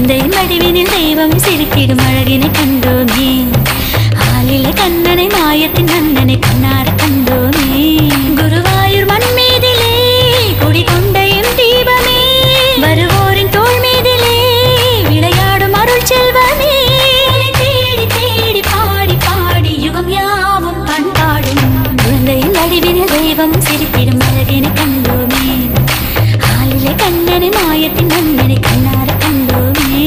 குழந்தை வடிவினில் தெய்வம் சிரித்திடும் அழகினை கண்டோமே ஆளில கண்ணனை மாயத்தின் மன்னனை கண்ணார கண்டோமே குருவாயூர் மண் மீதிலே குடிகொண்ட எம் தீபமே வருவோரின் தோள் மீதிலே விளையாடும் அருள் செல்வமே உன்னை தேடி தேடி பாடி பாடி யுகம் யாவும் பண்பாடும் குழந்தையின் வடிவினில் தெய்வம் சிரித்திடும் அழகினை கண்டோமே ஆளிலே கண்ணனை மாயத்தின் மன்னனை கண்ணார கண்டோமே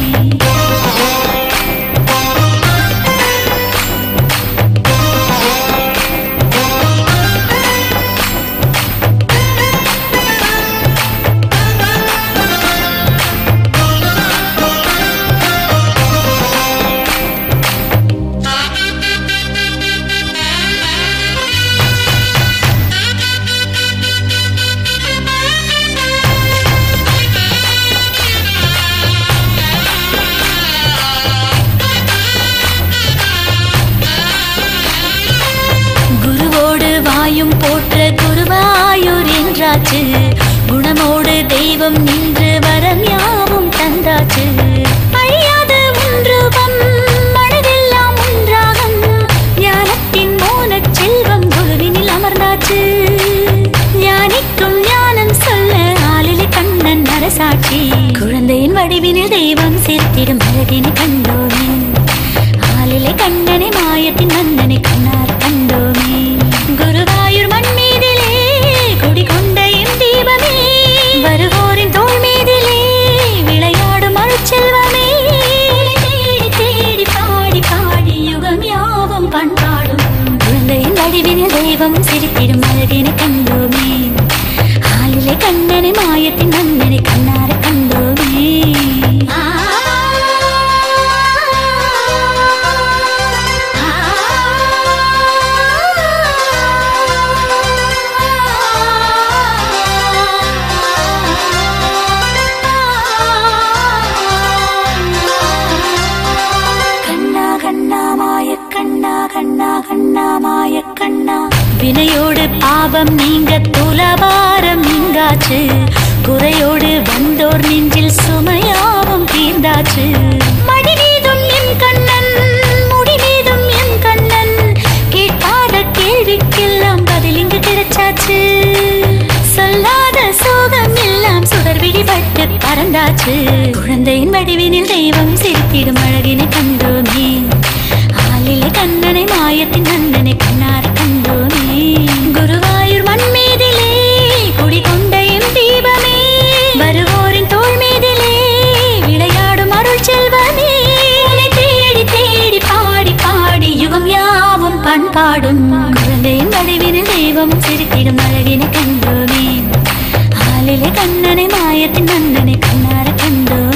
குருவோடு வாயும் போற்ற குருவாயூர் என்றாச்சு குணமோடு தெய்வம் நின்று வரம் யாவும் தந்தாச்சு அழியாத ஒன்றுபம் மனதெல்லாம் ஒன்றாகம் ஞானத்தின் மோனச் செல்வம் குருவினில் அமர்ந்தாச்சு ஞானிக்கும் ஞானம் சொல்ல ஆளிலே கண்ணன் அரசாட்சி குழந்தையின் வடிவினில் தெய்வம் சேர்த்திடும் அழகினை கண்டோமே ஆளிலே கண்ணனை மாயத்தின் மன்னனை கண்ணார் கண்டோமே குருவாயூர் மண் மீதிலே குடிகொண்ட எம் தீபமே வருவோரின் தோள் மீதிலே விளையாடும் அருட்செல்வமே தேடி தேடி பாடி பாடி யுகம் யாவும் பண்பாடும் குழந்தையின் வடிவினில் தெய்வம் சிரித்திடும் அழகினை கண்டோமே ஆளிலே கண்ணனை மாயத்தின் மன்னனை கண்ணார கண்டோமே கண்ணா கண்ணா மாய கண்ணா கண்ணா கண்ணா மாய கண்ணா வினையோடு பாவம் நீங்க துலபாரம் நீங்காச்சு குறையோடு வந்தோர் நெஞ்சில் சுமையாவும் தீர்ந்தாச்சு மடி மீதும் என் கண்ணன் முடி மீதும் என் கண்ணன் கேட்காத கேள்விக்கெல்லாம் பதில் இங்கு கிடைச்சாச்சு சொல்லாத சோகம் எல்லாம் சுடர் விழிபட்டு பறந்தாச்சு குழந்தையின் வடிவினில் தெய்வம் சிரித்திடும் அழகினை கண்டோமே ஆளிலே கண்ணனை மாயத்தின் மன்னனை கண்ணார கண்டோமே குருவாயூர் மண் மீதிலே குடிகொண்ட எம் தீபமே வருவோரின் தோள் மீதிலே விளையாடும் அருள் செல்வமே உன்னை தேடி தேடி பாடி பாடி யுகம் யாவும் பண்பாடும் குழந்தையின் வடிவினில் தெய்வம் சிரித்திடும் அழகினை கண்டோமே ஆளிலே கண்ணனை மாயத்தின் மன்னனை கண்ணார கண்டோமே